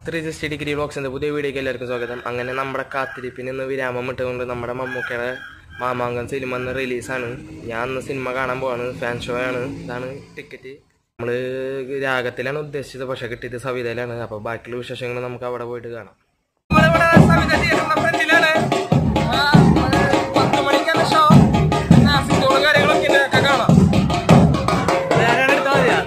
Three sixty degree ബോക്സിൻ്റെ പുതിയ വീഡിയോയ്ക്ക് എല്ലാവർക്കും സ്വാഗതം അങ്ങനെ നമ്മുടെ കാത്തിരിപ്പിന് ഇന്ന് വിരാമം ഇട്ടുകൊണ്ട് നമ്മുടെ മമ്മൂക്കയുടെ മാമാങ്കം സിനിമ ഇന്ന് റിലീസാണ് ഞാൻ ഇന്ന് സിനിമ കാണാൻ പോവാണ് ഫാൻ ഷോ ആണ് ഇതാണ് ടിക്കറ്റ് നമ്മൾ രാഗത്തിലാണ് ഉദ്ദേശിച്ചത് പക്ഷേ കിട്ടിയത് സവിതയിലാണ് അപ്പോൾ ബാക്കിയുള്ള വിശേഷങ്ങൾ നമുക്ക് അവിടെ പോയിട്ട് കാണാം നമ്മളിവിടെ സവിത തിയേറ്ററിന്റെ ഫ്രണ്ടിലാണ് ആ, ഒരു പത്ത് മണിക്കാണ് ഷോ നാസിക്കോള് കാര്യങ്ങളൊക്കെ ഉണ്ട്. ഒക്കെ കാണാം നേരെയാണ് എടുത്താൽ മതിയാ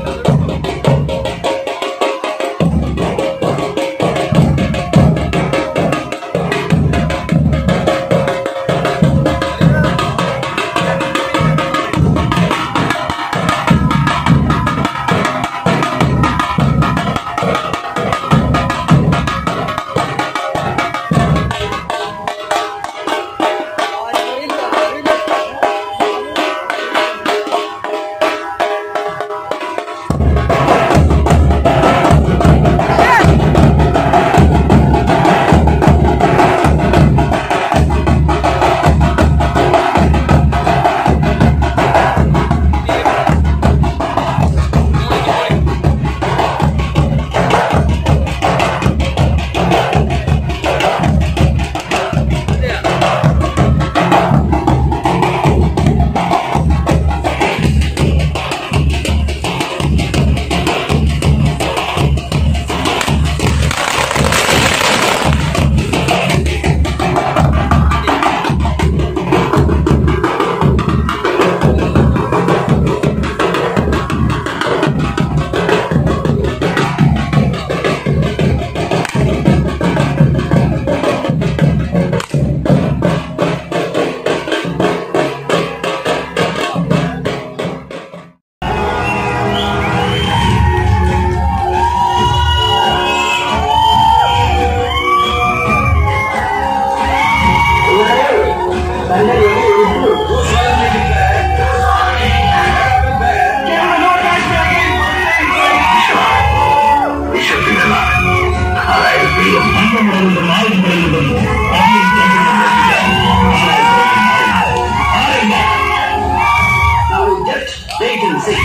Now we just wait and see.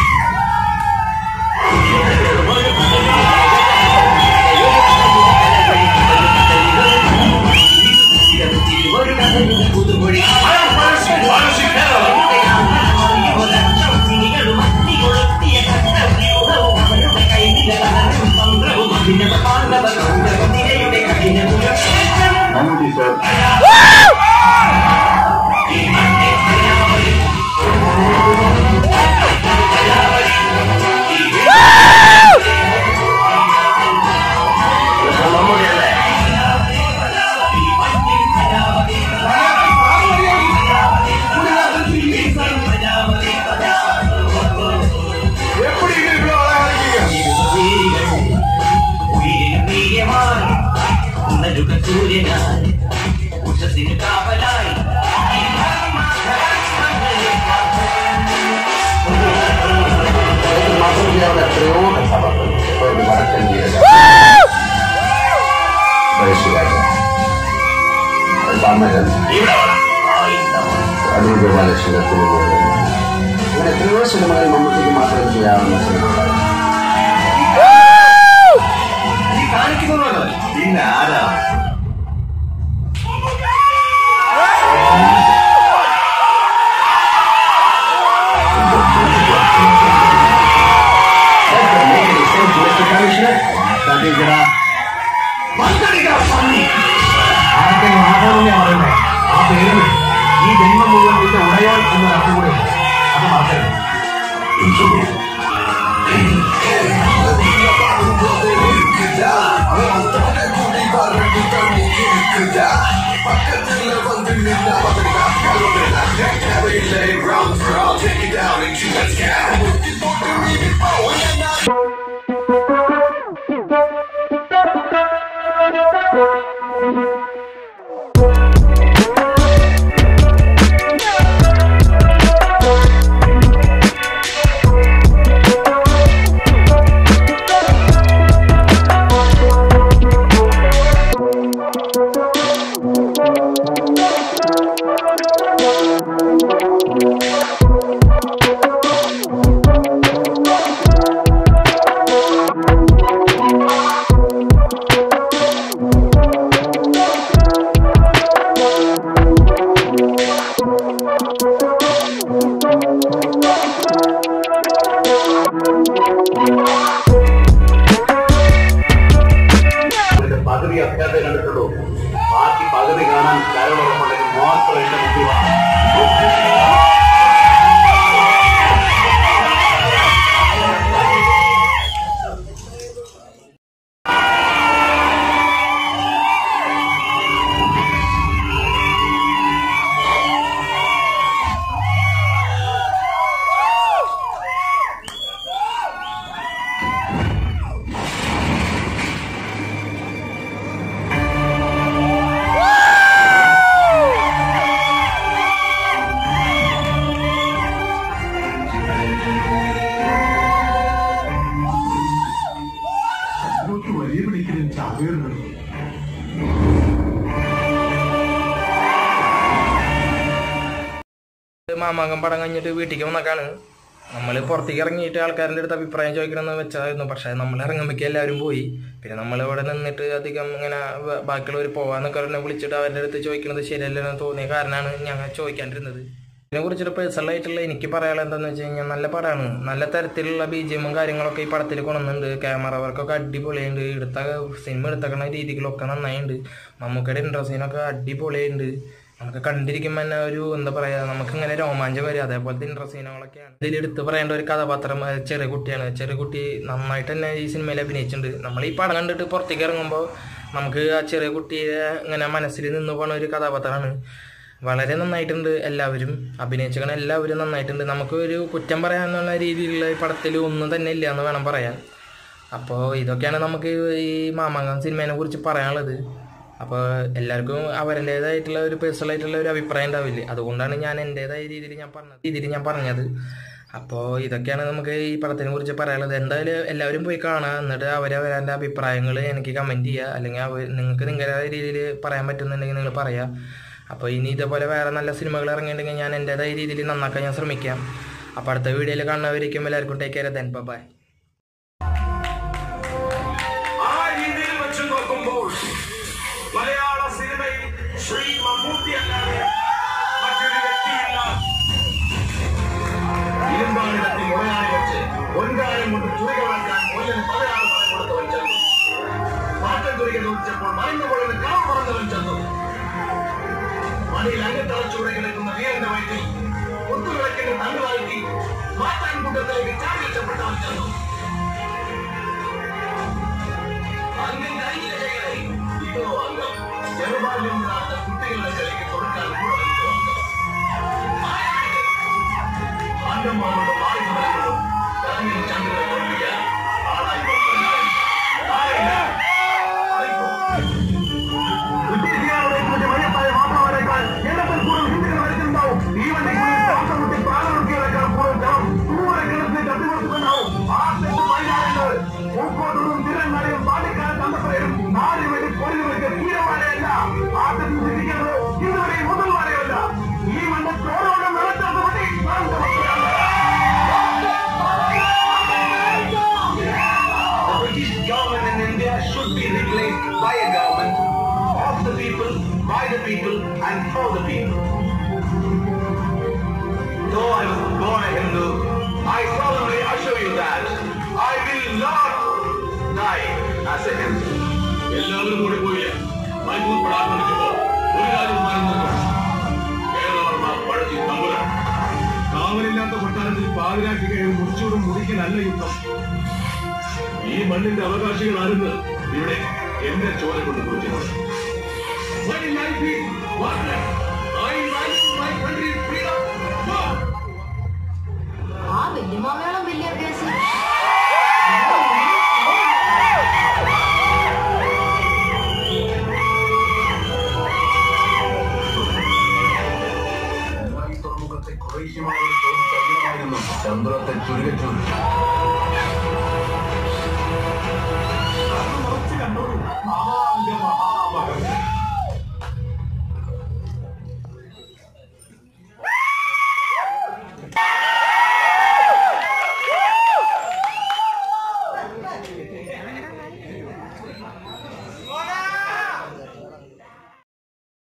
സൂര്യനായി ഉഷത്തിന് കാവലായി മാത്രം ചെയ്യാവുന്ന എത്രയോ കഥാപാത്രങ്ങൾ ഇപ്പോൾ ഒരു വടക്കൻ വീരൻ പഴശ്ശിരാജ വാമനൻ അടൂർ ഗോപാലകൃഷ്ണൻ അങ്ങനെ എത്രയോ സിനിമകൾ മമ്മൂട്ടിക്ക് മാത്രം ചെയ്യാവുന്ന സിനിമകൾ പിന്നെ ആരാ ആ പേരിൽ ഈ ജന്മം മുഴുവൻ ഇതിന്റെ ഉടയോൾ എന്ന അർത്ഥം കൂടെ ഉണ്ട്. അത് മറക്കരുത് Thank ഇതിന്റെ പകുതി അത്യാവശ്യം കണ്ടിട്ടുള്ളൂ ബാക്കി പകുതി കാണാൻ കരളുറപ്പുണ്ടെങ്കിൽ മാത്രം എന്റെ മുമ്പിൽ വാ. നോക്കി വലിയ പിടിക്കലും ചാവേറുകളും മാമാങ്കം പടം കഴിഞ്ഞിട്ട് വീട്ടിലേക്ക് വന്നേക്കാണ് നമ്മൾ പുറത്തേക്ക് ഇറങ്ങിയിട്ട് ആൾക്കാരുടെ അടുത്ത് അഭിപ്രായം ചോദിക്കണമെന്ന് വെച്ചായിരുന്നു പക്ഷേ നമ്മൾ ഇറങ്ങുമ്പോഴേക്കും എല്ലാവരും പോയി പിന്നെ നമ്മൾ ഇവിടെ നിന്നിട്ട് അധികം ഇങ്ങനെ ബ- ബാക്കിയുള്ളവർ പോവാന്നൊക്കെ പറഞ്ഞ് വിളിച്ചിട്ട് അവരുടെ അടുത്ത് ചോദിക്കുന്നത് ശരിയല്ലെന്ന് തോന്നിയ കാരണമാണ് ഞങ്ങൾ ചോദിക്കാണ്ടിരുന്നത് ഇതിനെ കുറിച്ചിട്ട് പേഴ്സണൽ ആയിട്ടുള്ള എനിക്ക് പറയാനുള്ളത് എന്താണെന്ന് വെച്ച് കഴിഞ്ഞാൽ നല്ല പടമാണ് നല്ല തരത്തിലുള്ള ബി ജി എമ്മും കാര്യങ്ങളൊക്കെ ഈ പടത്തിൽ കൊണ്ടുവന്നുണ്ട് ക്യാമറ വർക്കൊക്കെ അടിപൊളിയുണ്ട് എടുത്ത സിനിമ എടുത്തക്കണ രീതികളൊക്കെ നന്നായിട്ടുണ്ട് മമ്മൂക്കയുടെ ഇൻട്രസ്റ്റിനൊക്കെ അടിപൊളിയുണ്ട് നമുക്ക് കണ്ടിരിക്കുമ്പോൾ തന്നെ ഒരു എന്താ പറയാ നമുക്ക് ഇങ്ങനെ രോമാഞ്ചം വരും അതേപോലത്തെ ഇൻട്രസ്റ്റിനൊക്കെയാണ് ഇതിൽ എടുത്ത് പറയേണ്ട ഒരു കഥാപാത്രം അത് ചെറിയ കുട്ടിയാണ് ചെറിയ കുട്ടി നന്നായിട്ട് തന്നെ ഈ സിനിമയിൽ അഭിനയിച്ചിട്ടുണ്ട് നമ്മൾ ഈ പടം കണ്ടിട്ട് പുറത്തേക്ക് ഇറങ്ങുമ്പോൾ നമുക്ക് ആ ചെറിയ കുട്ടിയെ ഇങ്ങനെ മനസ്സിൽ നിന്ന് പോണ ഒരു കഥാപാത്രമാണ് വളരെ നന്നായിട്ടുണ്ട് എല്ലാവരും അഭിനയിച്ചേക്കണ എല്ലാവരും നന്നായിട്ടുണ്ട് നമുക്ക് ഒരു കുറ്റം പറയാനുള്ള രീതിയിലുള്ള ഈ പടത്തിൽ ഒന്നും തന്നെ ഇല്ല എന്ന് വേണം പറയാൻ അപ്പോൾ ഇതൊക്കെയാണ് നമുക്ക് ഈ മാമാങ്കം സിനിമേനെ കുറിച്ച് പറയാനുള്ളത് അപ്പോൾ എല്ലാവർക്കും അവരുടേതായിട്ടുള്ള ഒരു പേഴ്സണൽ ആയിട്ടുള്ള ഒരു അഭിപ്രായം ഉണ്ടാവില്ലേ അതുകൊണ്ടാണ് ഞാൻ എൻ്റെതായ രീതിയിൽ ഞാൻ പറഞ്ഞത് രീതിയിൽ ഞാൻ പറഞ്ഞത് അപ്പോൾ ഇതൊക്കെയാണ് നമുക്ക് ഈ പടത്തിനെ കുറിച്ച് പറയാനുള്ളത് എന്തായാലും എല്ലാവരും പോയി കാണുക എന്നിട്ട് അവരവരുടെ അഭിപ്രായങ്ങൾ എനിക്ക് കമൻറ്റ് ചെയ്യുക അല്ലെങ്കിൽ അവർ നിങ്ങൾക്ക് നിങ്ങളുടേതായ രീതിയിൽ പറയാൻ പറ്റുന്നുണ്ടെങ്കിൽ നിങ്ങൾ പറയുക അപ്പോൾ ഇനി ഇതേപോലെ വേറെ നല്ല സിനിമകൾ ഇറങ്ങിയിട്ടുണ്ടെങ്കിൽ ഞാൻ എൻ്റെതായ രീതിയിൽ നന്നാക്കാൻ ഞാൻ ശ്രമിക്കാം അപ്പോൾ അടുത്ത വീഡിയോയിൽ കാണുന്നവരിക്കും എല്ലാവർക്കും ടേക്ക് കെയർ ദെൻ ബൈ ആ രീതിയിൽ വെച്ച് നോക്കുമ്പോൾ മലയാള സിനിമയിൽ ശ്രീ മമ്മൂട്ടി അല്ലാതെ മറ്റൊരു വ്യക്തിയില്ല ഇരുമ്പാണിടത്തിൽ മുളയായി വെച്ച് പൊൻകാലം കൊണ്ട് തുണികളാക്കാൻ കൊല്ലന് പതിനാറ് പണം കൊടുത്തവൻ ചെന്നു പാട്ടം തുണികൾ നോക്കിച്ചപ്പോൾ മറന്നു പോയത് കാവ് പറഞ്ഞവൻ ചെന്നു മണിയിൽ അങ്കത്തളച്ചൂടെ കിടക്കുന്ന വീരന്റെ വയറ്റിൽ ഒത്തുവിളക്കിന്റെ തണ്ട് താഴ്ത്തി മാറ്റാൻ കൂട്ടത്തിലേക്ക് ചാടി വെച്ചപ്പെട്ടവൻ ചെന്നു അങ്ങിന്റെ അരികിലെ ഇതോ അംഗം ചെറുപാലില്ലാത്ത കുട്ടികളുടെ കലയ്ക്ക് കൊടുക്കാൻ കൂടെ ആണ്ടന്മാരോട് മാറി പറയുന്നതും കറങ്ങിൽ ചന്ദ്രനെ തോൽപ്പിക്കാൻ ആളായി വന്നവനായി. ആയില്ല. ആയിക്കോ. വിദ്യാർത്ഥികളുടെ കുറിച്ച് വയസ്സായ മാതാവിനേക്കാൾ എണ്ണത്തിൽ കൂടുതൽ ഹിന്ദികൾ വരച്ചിട്ടുണ്ടാവും ഈ വണ്ടിക്കുള്ളിൽ ശ്വാസം മുട്ടി പ്രാണമുട്ടിയതിനേക്കാൾ കൂടുതൽ ജനം ദൂരെ കിടന്ന് കത്തികൊടുക്കുന്നുണ്ടാവും ആ തെറ്റ് പൈനാറുണ്ട് പൂക്കോട്ടൂരും തിരുവനന്തപുരം പാലക്കാട് തന്തപ്പുരയും നാല് വേണ്ടി പൊരുന്നവർക്ക് തീരമാലയല്ല ആ തെറ്റ് ചിന്തിക്കുന്നത് ഇതുവരെ മുതൽ വരെയല്ല ഈ മണ്ണ് ചോരോടെ നിറച്ചാത്ത മതി The British government in India should be replaced by a government of the people, by the people, and for the people. Though I was born a Hindu, I solemnly assure you that I will not die as a Hindu. എല്ലാവരും കൂടി പോയി മൈസൂർ പെടാൻ വേണ്ടിപ്പോ ഒരു കാര്യം മാറുന്നു കേരളവർമ്മ പഴച്ചി തമ്പുരാൻ കാവലില്ലാത്ത കൊട്ടാരത്തിൽ പാതിരാക്കി കഴിയും മുറിച്ചോടും മുറിക്കലല്ല യുദ്ധം ഈ മണ്ണിന്റെ അവകാശികൾ ആരെന്ന് ഇവിടെ എന്റെ ചോര കൊണ്ട് കുറിച്ചിട്ടുണ്ട് My life is worthless. I like my country's freedom. ആ വല്യമാമയോളം വലിയ അഭ്യാസം